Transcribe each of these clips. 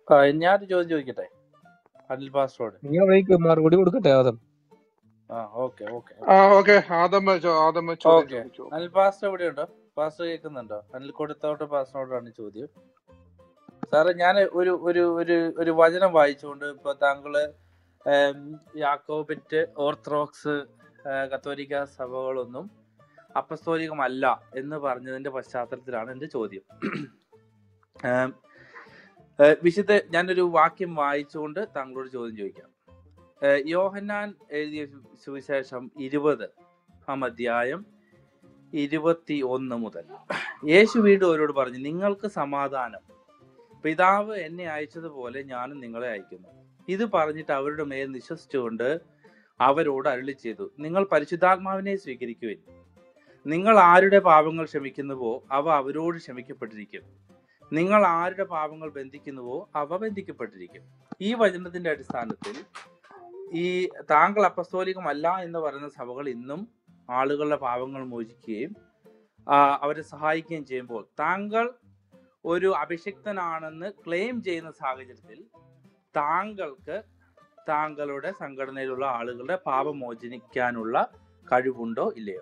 ആ, ഞാനൊരു ചോദ്യം ചോദിക്കട്ടെ അനിൽ പാസ്റ്ററോട് നിങ്ങൾ വഴിക്ക് മറുപടി കൊടുക്കട്ടെ ആദം ആ ഓക്കെ ഓക്കെ ആ ഓക്കെ ആദം ചോ- ആദം ചോദ്യം ഓക്കെ ചോദിച്ചു അനിൽ പാസ്റ്റർ എവിടെയുണ്ടോ പാസ്റ്റർ കേൾക്കുന്നുണ്ടോ അനിൽ കൊടുത്തോട്ട് പാസ്റ്ററോടാണ് ചോദ്യം സാറേ ഞാൻ ഒരു ഒരു ഒരു ഒരു വചനം വായിച്ചുകൊണ്ട് ഇപ്പൊ താങ്കള് ഏം, യാക്കോബിറ്റ് ഓർത്തഡോക്സ് ഏ, കത്തോലിക്ക സഭകളൊന്നും അപ്പസ്തോലികമല്ല എന്ന് പറഞ്ഞതിന്റെ പശ്ചാത്തലത്തിലാണ് എന്റെ ചോദ്യം ഏം, ഏ, വിശുദ്ധ ഞാനൊരു വാക്യം വായിച്ചുകൊണ്ട് താങ്കളോട് ചോദ്യം ചോദിക്കാം ഏ, യോഹന്നാൻ എഴുതിയ സുവിശേഷം ഇരുപത് ആം അധ്യായം ഇരുപത്തി ഒന്ന് മുതൽ യേശു വീണ്ടും അവരോട് പറഞ്ഞു നിങ്ങൾക്ക് സമാധാനം പിതാവ് എന്നെ അയച്ചതുപോലെ ഞാനും നിങ്ങളെ അയക്കുന്നു ഇത് പറഞ്ഞിട്ട് അവരുടെ മേൽ വിശ്വസിച്ചുകൊണ്ട് അവരോട് അരുളി ചെയ്തു നിങ്ങൾ പരിശുദ്ധാത്മാവിനെ സ്വീകരിക്കുവിൻ നിങ്ങൾ ആരുടെ പാപങ്ങൾ ക്ഷമിക്കുന്നുവോ അവ അവരോട് ക്ഷമിക്കപ്പെട്ടിരിക്കും നിങ്ങൾ ആരുടെ പാപങ്ങൾ ബന്ധിക്കുന്നുവോ അവ ബന്ധിക്കപ്പെട്ടിരിക്കും ഈ വചനത്തിന്റെ അടിസ്ഥാനത്തിൽ ഈ താങ്കൾ അപ്പസ്തോലികമല്ല എന്ന് പറയുന്ന സഭകൾ ഇന്നും ആളുകളുടെ പാപങ്ങൾ മോചിക്കുകയും ആ, അവരെ സഹായിക്കുകയും ചെയ്യുമ്പോൾ താങ്കൾ ഒരു അഭിഷിക്തനാണെന്ന് ക്ലെയിം ചെയ്യുന്ന സാഹചര്യത്തിൽ താങ്കൾക്ക് താങ്കളുടെ സംഘടനയിലുള്ള ആളുകളുടെ പാപം മോചനിക്കാനുള്ള കഴിവുണ്ടോ ഇല്ലയോ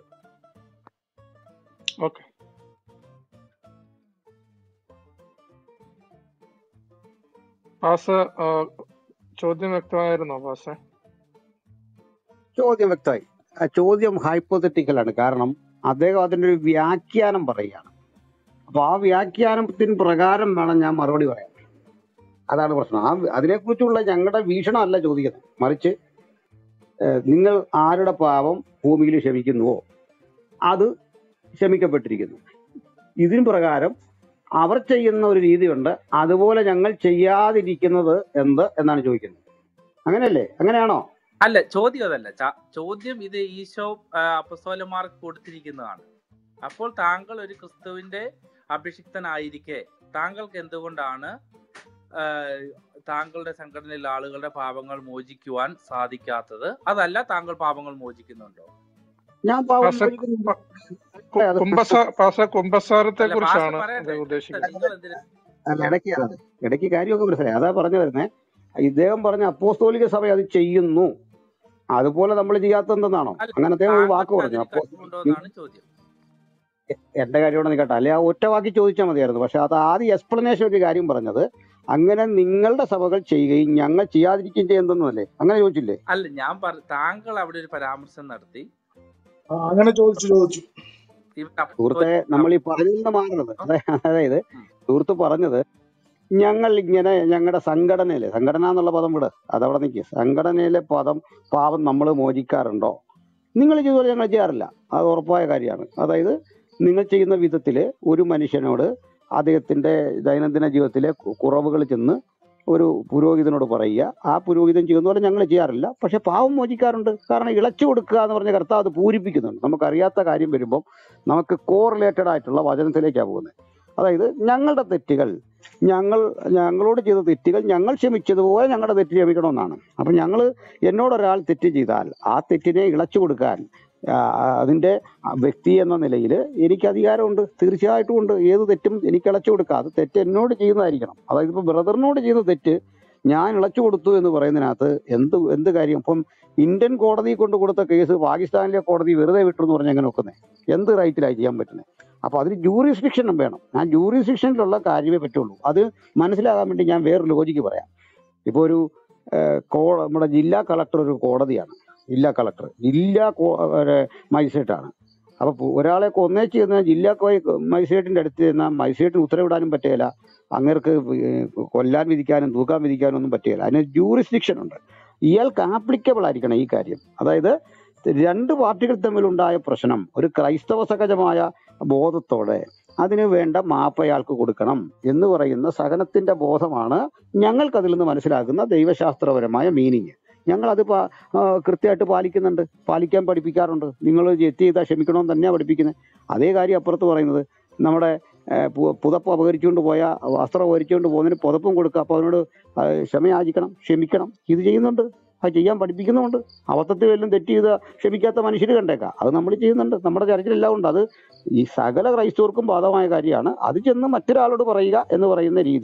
ഓക്കെ പാസ് ആ, ചോദ്യം വ്യക്തമായിരുന്നോ പാസ് ചോദ്യം വ്യക്തമായി ആ ചോദ്യം ഹൈപ്പോത്തറ്റിക്കൽ ആണ് കാരണം അദ്ദേഹം അതിന്റെ ഒരു വ്യാഖ്യാനം പറയുകയാണ് അപ്പൊ ആ വ്യാഖ്യാനത്തിന് പ്രകാരം വേണം ഞാൻ മറുപടി പറയാൻ അതാണ് പ്രശ്നം ആ അതിനെക്കുറിച്ചുള്ള ഞങ്ങളുടെ വീക്ഷണമല്ല ചോദിക്കുന്നത് മറിച്ച് ഏഹ്, നിങ്ങൾ ആരുടെ പാപം ഭൂമിയിൽ ക്ഷമിക്കുന്നുവോ അത് ക്ഷമിക്കപ്പെട്ടിരിക്കുന്നു ഇതിന് പ്രകാരം അവർ ചെയ്യുന്ന ഒരു രീതിയുണ്ട് അതുപോലെ ഞങ്ങൾ ചെയ്യാതിരിക്കുന്നത് എന്ത് എന്നാണ് ചോദിക്കുന്നത് അങ്ങനെയല്ലേ അങ്ങനെയാണോ അല്ല ചോദ്യം അതല്ല ച- ചോദ്യം ഇത് ഈശോ ആ, അപ്പസ്തോലന്മാർക്ക് കൊടുത്തിരിക്കുന്നതാണ് അപ്പോൾ താങ്കൾ ഒരു ക്രിസ്തുവിന്റെ അഭിഷിക്തനായിരിക്കെ താങ്കൾക്ക് എന്തുകൊണ്ടാണ് ആ, താങ്കളുടെ സംഘടനയിലെ ആളുകളുടെ പാപങ്ങൾ മോചിക്കുവാൻ സാധിക്കാത്തത് അതല്ല താങ്കൾ പാപങ്ങൾ മോചിക്കുന്നുണ്ടോ ഞാൻ പാവം പാസ് മോചിക്കുന്നുണ്ട്. കു- അത് കുമ്പസ പാസ് കുമ്പസാരത്തെ അല്ല പാസ്റ്റർ കുറിച്ചാണ് പറയട്ടെ അദ്ദേഹം ഉദ്ദേശിക്കുന്നത് നിങ്ങൾ എന്തിനാ അല്ല, ഇടയ്ക്ക് അത് ഇടയ്ക്ക് കാര്യമൊക്കെ മനസ്സിലായി അതാ പറഞ്ഞു വരുന്നത് ഇദ്ദേഹം പറഞ്ഞ അപ്പോസ്തോലിക സഭ അത് ചെയ്യുന്നു അതുപോലെ നമ്മൾ ചെയ്യാത്തതെന്നാണോ അല്ല അങ്ങനെ അദ്ദേഹം ഒരു വാക്ക് താങ്കൾക്ക് പറഞ്ഞു അതിന് അപ്പോ കഴിവുണ്ടോ എന്നാണ് ചോദ്യം എന്റെ കാര്യമാണ് നിൽക്കട്ടെ അല്ലെ ആ ഒറ്റ വാക്കി ചോദിച്ചാൽ മതിയായിരുന്നു പക്ഷെ അത് ആദ്യം എക്സ്പ്ലനേഷൻ ഒരു കാര്യം പറഞ്ഞത് അങ്ങനെ നിങ്ങളുടെ സഭകൾ ചെയ്യുകയും ഞങ്ങൾ ചെയ്യാതിരിക്കുകയും ചെയ്യുന്നതല്ലേ അങ്ങനെ ചോദിച്ചില്ലേ അല്ല ഞാൻ പറ താങ്കൾ അവിടെ ഒരു പരാമർശം നടത്തി ആ, അങ്ങനെ ചോദിച്ചു ചോദിച്ചു ഇവർ സുഹൃത്തെ അപ്പസ്തോലിക നമ്മൾ ഈ പറഞ്ഞതിൽ നിന്ന് മാറുന്നത് അതായ- അതായത് ഉം. സുഹൃത്ത് പറഞ്ഞത് ഞങ്ങൾ ഇങ്ങനെ ഞങ്ങളുടെ സംഘടനയിലെ സംഘടന എന്നുള്ള പദം വിട് അതവിടെ നിൽക്കുക സംഘടനയിലെ പദം പാവം നമ്മൾ മോചിക്കാറുണ്ടോ നിങ്ങൾ ചെയ്തുപോലെ ഞങ്ങൾ ചെയ്യാറില്ല അത് ഉറപ്പായ കാര്യമാണ് അതായത് നിങ്ങൾ ചെയ്യുന്ന വിധത്തിൽ ഒരു മനുഷ്യനോട് അദ്ദേഹത്തിന്റെ ദൈനംദിന ജീവിതത്തിലെ കു- കുറവുകൾ ചെന്ന് ഒരു പുരോഹിതനോട് പറയുക ആ പുരോഹിതൻ ചെയ്യുന്ന പോലെ ഞങ്ങൾ ചെയ്യാറില്ല പക്ഷെ പാവം മോചിക്കാറുണ്ട് കാരണം ഇളച്ചു കൊടുക്കുക എന്ന് പറഞ്ഞ കർത്താവ് അത് പൂരിപ്പിക്കുന്നുണ്ട് നമുക്കറിയാത്ത കാര്യം വരുമ്പോൾ നമുക്ക് കോറിലേറ്റഡ് ആയിട്ടുള്ള വചനത്തിലേക്കാണ് പോകുന്നത് അതായത് ഞങ്ങളുടെ തെറ്റുകൾ ഞങ്ങൾ ഞങ്ങളോട് ചെയ്ത തെറ്റുകൾ ഞങ്ങൾ ക്ഷമിച്ചതുപോലെ ഞങ്ങളുടെ തെറ്റ് ക്ഷമിക്കണമെന്നാണ് അപ്പം ഞങ്ങൾ എന്നോടൊരാൾ തെറ്റ് ചെയ്താൽ ആ തെറ്റിനെ ഇളച്ചു കൊടുക്കാൻ ആ, അതിന്റെ വ്യക്തി എന്ന നിലയിൽ എനിക്ക് അധികാരമുണ്ട് തീർച്ചയായിട്ടും ഉണ്ട് ഏത് തെറ്റും എനിക്ക് ഇളച്ചു കൊടുക്കാം അത് തെറ്റ് എന്നോട് ചെയ്യുന്നതായിരിക്കണം അതായത് ഇപ്പോൾ ബ്രദറിനോട് ചെയ്ത തെറ്റ് ഞാൻ ഇളച്ചു കൊടുത്തു എന്ന് പറയുന്നതിനകത്ത് എന്ത് എന്ത് കാര്യം ഇപ്പം ഇന്ത്യൻ കോടതി കൊണ്ട് കൊടുത്ത കേസ് പാകിസ്ഥാനിലെ കോടതി വെറുതെ വിട്ടു എന്ന് പറഞ്ഞാൽ എങ്ങനെ വെക്കുന്നത് എന്ത് റൈറ്റിലായി ചെയ്യാൻ പറ്റുന്നത് അപ്പൊ അതിന് ജൂറിസ്ഡിക്ഷനും വേണം ആ ജൂറിസ്ഡിക്ഷനിലുള്ള കാര്യമേ പറ്റുള്ളൂ അത് മനസ്സിലാകാൻ വേണ്ടി ഞാൻ വേറൊരു ലോജിക്ക് പറയാം ഇപ്പോൾ ഒരു ഏഹ്, കോ നമ്മുടെ ജില്ലാ കളക്ടർ ഒരു കോടതിയാണ് ജില്ലാ കളക്ടർ ജില്ലാ മജിസ്ട്രേറ്റ് ആണ് അപ്പൊ പു- ഒരാളെ കൊന്നേച്ച് ചെന്ന് ജില്ലാ കോ- മജിസ്ട്രേറ്റിന്റെ അടുത്ത് ചെന്നാൽ മജിസ്ട്രേറ്റിന് ഉത്തരവിടാനും പറ്റുകയില്ല അങ്ങേർക്ക് ഏഹ് കൊല്ലാൻ വിധിക്കാനും തൂക്കാൻ വിധിക്കാനും ഒന്നും പറ്റുകയില്ല അതിന് ജൂറിസ്ഡിക്ഷൻ ഉണ്ട് ഇയാൾക്ക് ആപ്ലിക്കബിൾ ആയിരിക്കണം ഈ കാര്യം അതായത് രണ്ട് പാർട്ടികൾ തമ്മിലുണ്ടായ പ്രശ്നം ഒരു ക്രൈസ്തവ സഹജമായ ബോധത്തോടെ അതിന് വേണ്ട മാപ്പ് അയാൾക്ക് കൊടുക്കണം എന്ന് പറയുന്ന സഹനത്തിന്റെ ബോധമാണ് ഞങ്ങൾക്ക് അതിൽ നിന്ന് മനസ്സിലാക്കുന്ന ദൈവശാസ്ത്രപരമായ മീനിങ് ഞങ്ങൾ അത് പാ- ആ, കൃത്യമായിട്ട് പാലിക്കുന്നുണ്ട് പാലിക്കാൻ പഠിപ്പിക്കാറുണ്ട് നിങ്ങൾ തെറ്റ് ചെയ്താൽ ക്ഷമിക്കണമെന്ന് തന്നെയാണ് പഠിപ്പിക്കുന്നത് അതേ കാര്യം അപ്പുറത്ത് പറയുന്നത് നമ്മുടെ ഏ, പു- പുതപ്പ് അപകരിച്ചുകൊണ്ട് പോയ വസ്ത്രം അപകരിച്ചുകൊണ്ട് പോകുന്നതിന് പുതപ്പും കൊടുക്കുക അപ്പോൾ അവനോട് ആ, ക്ഷമയാചിക്കണം ക്ഷമിക്കണം ഇത് ചെയ്യുന്നുണ്ട് അത് ചെയ്യാൻ പഠിപ്പിക്കുന്നുമുണ്ട് അബദ്ധത്തിൽ വല്ലതും തെറ്റ് ചെയ്ത ക്ഷമിക്കാത്ത മനുഷ്യർ കണ്ടേക്കാം അത് നമ്മൾ ചെയ്യുന്നുണ്ട് നമ്മുടെ ചർച്ചിലെല്ലാം ഉണ്ട് അത് ഈ സകല ക്രൈസ്തവർക്കും ബാധകമായ കാര്യമാണ് അത് ചെന്ന് മറ്റൊരാളോട് പറയുക എന്ന് പറയുന്ന രീതി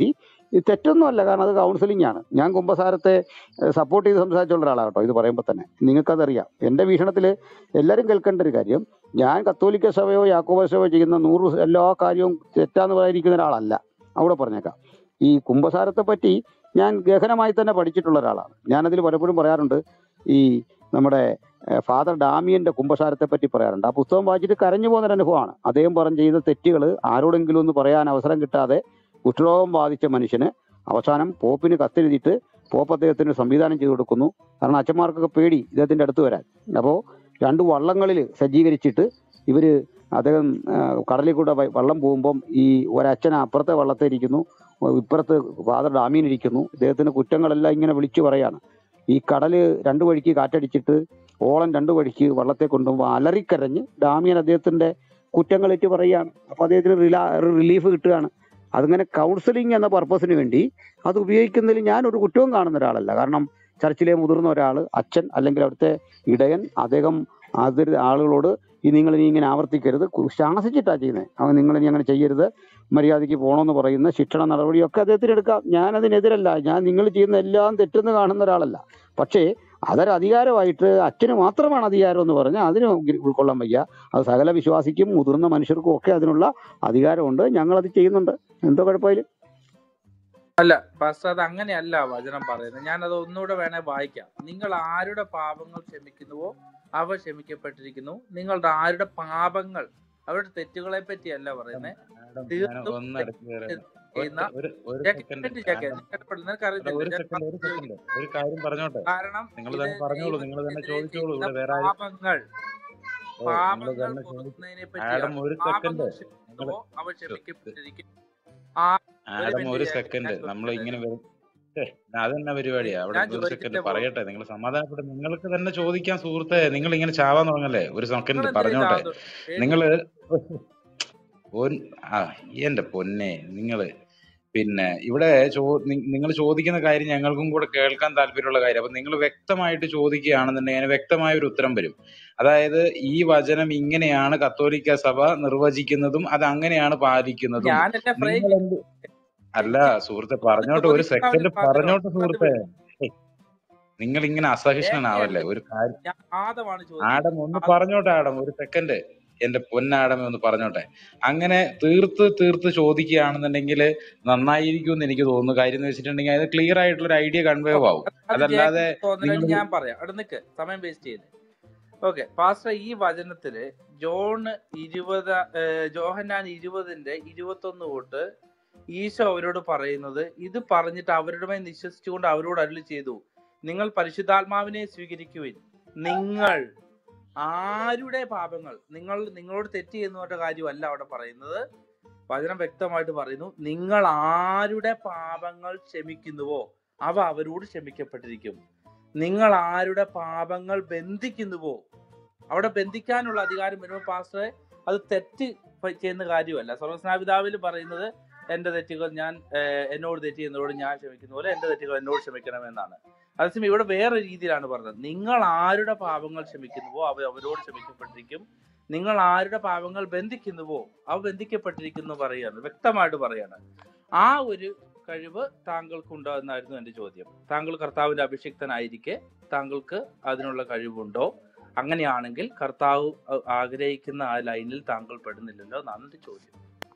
ഇത് തെറ്റൊന്നുമല്ല കാരണം അത് കൗൺസിലിംഗ് ആണ് ഞാൻ കുംഭസാരത്തെ സപ്പോർട്ട് ചെയ്ത് സംസാരിച്ചുള്ള ഒരാളാണ് കേട്ടോ ഇത് പറയുമ്പോൾ തന്നെ നിങ്ങൾക്കതറിയാം എൻ്റെ വീക്ഷണത്തിൽ എല്ലാവരും കേൾക്കേണ്ട ഒരു കാര്യം ഞാൻ കത്തോലിക്ക സഭയോ യാക്കോബ സഭയോ ചെയ്യുന്ന നൂറ് എല്ലാ കാര്യവും തെറ്റാന്ന് പറയാതിരിക്കുന്ന ഒരാളല്ല അവിടെ പറഞ്ഞേക്കാം ഈ കുംഭസാരത്തെ പറ്റി ഞാൻ ഗഹനമായി തന്നെ പഠിച്ചിട്ടുള്ള ഒരാളാണ് ഞാനതിൽ പലപ്പോഴും പറയാറുണ്ട് ഈ നമ്മുടെ ഏഹ്, ഫാദർ ഡാമിയന്റെ കുംഭസാരത്തെ പറ്റി പറയാറുണ്ട് ആ പുസ്തകം വായിച്ചിട്ട് കരഞ്ഞു പോകുന്ന ഒരു അനുഭവമാണ് അദ്ദേഹം പറഞ്ഞ ചെയ്ത തെറ്റുകൾ ആരോടെങ്കിലും ഒന്ന് പറയാൻ അവസരം കിട്ടാതെ കുഷ്ഠരോഗം ബാധിച്ച മനുഷ്യന് അവസാനം പോപ്പിന് കത്തെഴുതിയിട്ട് പോപ്പ് അദ്ദേഹത്തിന് സംവിധാനം ചെയ്തു കൊടുക്കുന്നു കാരണം അച്ഛന്മാർക്കൊക്കെ പേടി ഇദ്ദേഹത്തിന്റെ അടുത്ത് വരാൻ അപ്പോൾ രണ്ട് വള്ളങ്ങളിൽ സജ്ജീകരിച്ചിട്ട് ഇവര് അദ്ദേഹം ആ, കടലിൽ കൂടെ വ- വള്ളം പോകുമ്പം ഈ ഒരച്ഛൻ അപ്പുറത്തെ വള്ളത്തെ ഇരിക്കുന്നു ഇപ്പുറത്ത് ഫാദർ ഡാമീൻ ഇരിക്കുന്നു ഇദ്ദേഹത്തിന് കുറ്റങ്ങളെല്ലാം ഇങ്ങനെ വിളിച്ചു പറയാണ് ഈ കടല് രണ്ടു വഴിക്ക് കാറ്റടിച്ചിട്ട് ഓളം രണ്ടു വഴിക്ക് വള്ളത്തെ കൊണ്ടുപോകുമ്പോൾ അലറിക്കരഞ്ഞ് ഡാമിയൻ അദ്ദേഹത്തിന്റെ കുറ്റങ്ങളേറ്റ് പറയുകയാണ് അപ്പൊ അദ്ദേഹത്തിന് റിലാ റിലീഫ് കിട്ടുകയാണ് അതിങ്ങനെ കൗൺസിലിംഗ് എന്ന പർപ്പസിന് വേണ്ടി അത് ഉപയോഗിക്കുന്നതിൽ ഞാൻ ഒരു കുറ്റവും കാണുന്ന ഒരാളല്ല കാരണം ചർച്ചിലെ മുതിർന്ന ഒരാൾ അച്ഛൻ അല്ലെങ്കിൽ അവിടുത്തെ ഇടയൻ അദ്ദേഹം അതിർ ആളുകളോട് ഈ നിങ്ങൾ ഇനി ഇങ്ങനെ ആവർത്തിക്കരുത് കു- ശാസിച്ചിട്ടാ ചെയ്യുന്നത് അവൻ നിങ്ങൾ ഇനി അങ്ങനെ ചെയ്യരുത് മര്യാദയ്ക്ക് പോകണമെന്ന് പറയുന്ന ശിക്ഷണ നടപടിയൊക്കെ അദ്ദേഹത്തിന് എടുക്കാം ഞാൻ അതിനെതിരല്ല ഞാൻ നിങ്ങൾ ചെയ്യുന്ന എല്ലാം തെറ്റെന്ന് കാണുന്ന ഒരാളല്ല പക്ഷേ അതൊരു അധികാരമായിട്ട് അച്ഛന് മാത്രമാണ് അധികാരം എന്ന് പറഞ്ഞാൽ അതിന് ഉഗ്ര- ഉൾക്കൊള്ളാൻ വയ്യ അത് സകല വിശ്വാസിക്കും മുതിർന്ന മനുഷ്യർക്കും ഒക്കെ അതിനുള്ള അധികാരമുണ്ട് ഞങ്ങളത് ചെയ്യുന്നുണ്ട് എന്തോ കുഴപ്പമില്ല അല്ല പാസ്റ്റർ അത് അങ്ങനെയല്ല വചനം പറയുന്നത് ഞാൻ അത് ഒന്നുകൂടെ വേണേ വായിക്കാം നിങ്ങൾ ആരുടെ പാപങ്ങൾ ക്ഷമിക്കുന്നുവോ അവ ക്ഷമിക്കപ്പെട്ടിരിക്കുന്നു നിങ്ങളുടെ ആരുടെ പാപങ്ങൾ അവരുടെ തെറ്റുകളെ പറ്റിയല്ല പറയുന്നത് മാഡം ഞാൻ തീർത്തും ഒന്ന് ഇടയ്ക്ക് കയറാം ചെയ്യുന്ന ഒരു ഒരു ഞാൻ സെക്കൻഡ് കേട്ടിട്ട് കേൾക്കാം. മാഡം നിനക്ക് നിനക്ക് എടാ, അറിയത്തില്ല ഒരു ഞാൻ സെക്കൻഡ് ഒരു പറഞ്ഞു സെക്കൻഡ് ഒരു കാര്യം പറഞ്ഞോട്ടെ കാരണം നിങ്ങൾ ഇത് തന്നെ പറഞ്ഞോളൂ നിങ്ങൾ തന്നെ ദൈവത്തിനെതിരെ ചോദിച്ചോളൂ ചെയ്യുന്ന ഇവിടെ വേറെ ആരും പാപങ്ങൾ ഓ നിങ്ങൾ പാപങ്ങൾ തന്നെ ചോദിച്ചു പൊറുക്കുന്നതിനെ ആഡം പറ്റിയാണ് ഒരു സെക്കൻഡ് പാപങ്ങൾ നിങ്ങൾ ക്ഷമിക്കുന്നുവോ അവ ക്ഷമിക്കപ്പെട്ടിരിക്കും ആ ഒരു ആഡം മിനിറ്റ് ഒരു കേൾക്ക് സെക്കൻഡ് ഞാൻ നമ്മൾ ചോദിക്കട്ടെ ഇങ്ങനെ വരും ഛേ, അത് തന്നെ പരിപാടിയാ അവിടെ ഞാൻ ഒരു സെക്കൻഡ് ചോദിച്ചിട്ടേ പോകും പറയട്ടെ നിങ്ങൾ സമാധാനപ്പെട്ട് നിങ്ങൾക്ക് തന്നെ ചോദിക്കാൻ സുഹൃത്തെ നിങ്ങൾ ഇങ്ങനെ ചാവാൻ തുടങ്ങല്ലേ ഒരു നിങ്ങൾ സെക്കൻഡ് എന്തിനാ പറഞ്ഞോട്ടെ ചാവുന്നത് നിങ്ങള് ഒൻ- ആ എന്റെ പൊന്നെ നിങ്ങള് പിന്നെ ഇവിടെ ചോ നിങ്ങൾ ചോദിക്കുന്ന കാര്യം ഞങ്ങൾക്കും കൂടെ കേൾക്കാൻ താല്പര്യമുള്ള കാര്യം അപ്പൊ നിങ്ങൾ വ്യക്തമായിട്ട് ചോദിക്കുകയാണെന്നുണ്ടെങ്കിൽ അതിന് വ്യക്തമായ ഒരു ഉത്തരം വരും അതായത് ഈ വചനം ഇങ്ങനെയാണ് കത്തോലിക്ക സഭ നിർവചിക്കുന്നതും അത് അങ്ങനെയാണ് പാലിക്കുന്നതും ഞാനെന്നെ ഫ്രെയിം നിങ്ങൾ എന്ത് അല്ല സുഹൃത്തെ പറഞ്ഞോട്ടെ ഒരു ചോദിക്കുന്ന സെക്കൻഡ് ഒരു പകരം പറഞ്ഞോട്ടെ അത് സുഹൃത്തെ വിടും ഏയ്, നിങ്ങൾ ഇങ്ങനെ അസഹിഷ്ണനാവല്ലേ വേറെയല്ല ഒരു കാര്യം ഞാൻ ആദമാണ് ചോദിച്ചത് ആഡം ഒന്ന് ആദം പറഞ്ഞോട്ടെ ആഡം ഒരു സെക്കൻഡ് എന്റെ പൊന്നാടമേ ഒന്ന് പറഞ്ഞോട്ടെ അങ്ങനെ തീർത്ത് തീർത്ത് ചോദിക്കുകയാണെന്നുണ്ടെങ്കിൽ നന്നായിരിക്കും എന്ന് എനിക്ക് തോന്നുന്നു കാര്യം എന്ന് വെച്ചിട്ടുണ്ടെങ്കിൽ അത് ക്ലിയർ ആയിട്ടുള്ള ഒരു ഐഡിയ കൺവേ ഓക്കെ ആവും അത് അത് അതല്ലാതെ ജേക്കബ് തോന്നലാണ് നിങ്ങൾ ഞാൻ പറയാം അവിടെ നിൽക്ക് സമയം വേസ്റ്റ് ചെയ്യുന്നത് ഓക്കെ പാസ്റ്റർ ഈ വചനത്തില് ജോൺ ഇരുപത് ഏഹ്, ജോഹന്നാൻ ഇരുപതിന്റെ ഇരുപത്തൊന്ന് തൊട്ട് ഈശോ അവരോട് പറയുന്നത് ഇത് പറഞ്ഞിട്ട് അവരുടെ മേൽ വിശ്വസിച്ചുകൊണ്ട് അവരോട് അരുളി ചെയ്തു നിങ്ങൾ പരിശുദ്ധാത്മാവിനെ സ്വീകരിക്കുവിൻ നിങ്ങൾ ആരുടെ പാപങ്ങൾ നിങ്ങൾ നിങ്ങളോട് തെറ്റ് ചെയ്യുന്നവരുടെ കാര്യമല്ല അവിടെ പറയുന്നത് വചനം വ്യക്തമായിട്ട് പറയുന്നു നിങ്ങൾ ആരുടെ പാപങ്ങൾ ക്ഷമിക്കുന്നുവോ അവ അവരോട് ക്ഷമിക്കപ്പെട്ടിരിക്കും നിങ്ങൾ ആരുടെ പാപങ്ങൾ ബന്ധിക്കുന്നുവോ അവിടെ ബന്ധിക്കാനുള്ള അധികാരം വരുമ്പോൾ പാസ്റ്ററെ അത് തെറ്റ് പ- ചെയ്യുന്ന കാര്യമല്ല സർവസ്നാപിതാവിൽ പറയുന്നത് എന്റെ തെറ്റുകൾ ഞാൻ ഏഹ്, എന്നോട് തെറ്റ് ചെയ്യുന്നതോട് ഞാൻ ക്ഷമിക്കുന്ന പോലെ എന്റെ തെറ്റുകൾ എന്നോട് ക്ഷമിക്കണമെന്നാണ് അതേസമയം ഇവിടെ വേറെ രീതിയിലാണ് പറഞ്ഞത് നിങ്ങൾ ആരുടെ പാപങ്ങൾ ക്ഷമിക്കുന്നുവോ അവ അവരോട് ക്ഷമിക്കപ്പെട്ടിരിക്കും നിങ്ങൾ ആരുടെ പാപങ്ങൾ ബന്ധിക്കുന്നുവോ അവ ബന്ധിക്കപ്പെട്ടിരിക്കുന്നു പറയാണ് വ്യക്തമായിട്ട് പറയാണ് ആ ഒരു കഴിവ് താങ്കൾക്കുണ്ടോ എന്നായിരുന്നു എന്റെ ചോദ്യം താങ്കൾ കർത്താവിന്റെ അഭിഷിക്തനായിരിക്കെ താങ്കൾക്ക് അതിനുള്ള കഴിവുണ്ടോ അങ്ങനെയാണെങ്കിൽ കർത്താവ് അ- ആഗ്രഹിക്കുന്ന ആ ലൈനിൽ താങ്കൾ പെടുന്നില്ലല്ലോ എന്നാണ് എന്റെ ചോദ്യം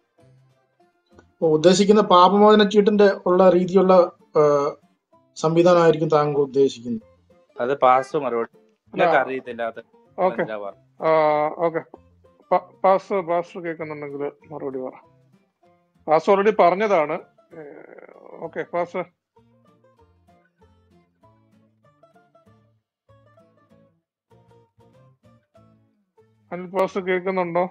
അപ്പൊ ഉദ്ദേശിക്കുന്ന പാപമോചന ചീട്ടിന്റെ ഉള്ള രീതിയുള്ള ആ, സംവിധാനമായിരിക്കും താങ്കൾ ഉദ്ദേശിക്കുന്നത് അത് പാസ് മറുപടി അല്ല നിങ്ങൾക്ക് അറിയത്തില്ല അത് ഓക്കെ എന്താ പറഞ്ഞത് ഓക്കെ പാസ് പാസ് കേൾക്കുന്നുണ്ടെങ്കിൽ മറുപടി പറ പാസ് ഓൾറെഡി പറഞ്ഞതാണ് ഓക്കെ പാസ് അനിൽ പാസ് കേൾക്കുന്നുണ്ടോ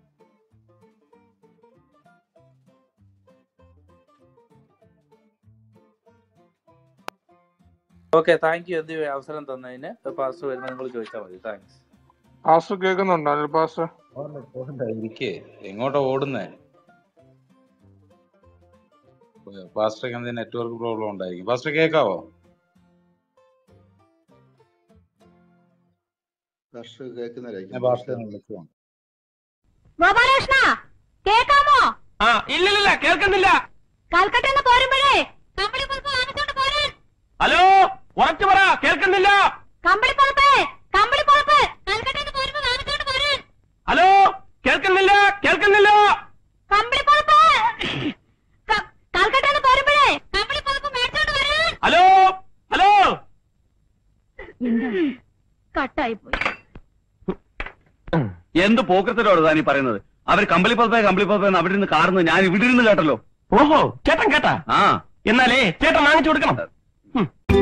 ഓക്കെ താങ്ക് യു എന്ത് അവസരം തന്നതിന് പാസ് വരുന്ന നിങ്ങൾ ചോദിച്ചാൽ മതി താങ്ക്സ് പാസ് കേൾക്കുന്നുണ്ടോ അനിൽ പാസ് പോകണ്ട പോകണ്ട ഇരിക്കേ എങ്ങോട്ടാ ഓടുന്നേ പാസ്റ്റർക്ക് എന്തെങ്കിലും നെറ്റ്വർക്ക് പ്രോബ്ലം ഉണ്ടായിരിക്കും പാസ്റ്റർ കേൾക്കാവോ കർഷക കേൾക്കുന്നില്ലായിരിക്കും ഞാൻ പാസ്റ്ററിനെ വിളിച്ചു ഗോപാലകൃഷ്ണ കേക്കാമോ ആ ഇല്ലില്ല കേൾക്കുന്നില്ല കൽക്കട്ടന്ന് പോരുമ്പോഴേ ഹലോ ഹലോ കട്ടായി പോയി എന്ത് പോക്കത്തിലോട് താനീ പറയുന്നത് അവർ കമ്പളി പതപ്പേ കമ്പളി പതപ്പേ അവിടെ നിന്ന് കാറുന്നത് ഞാൻ ഇവിടെ ഇരുന്ന് കേട്ടല്ലോ ഓഹോ ചേട്ടൻ കേട്ടാ ആ എന്നാലേ ചേട്ടൻ വാങ്ങിച്ചു കൊടുക്കണം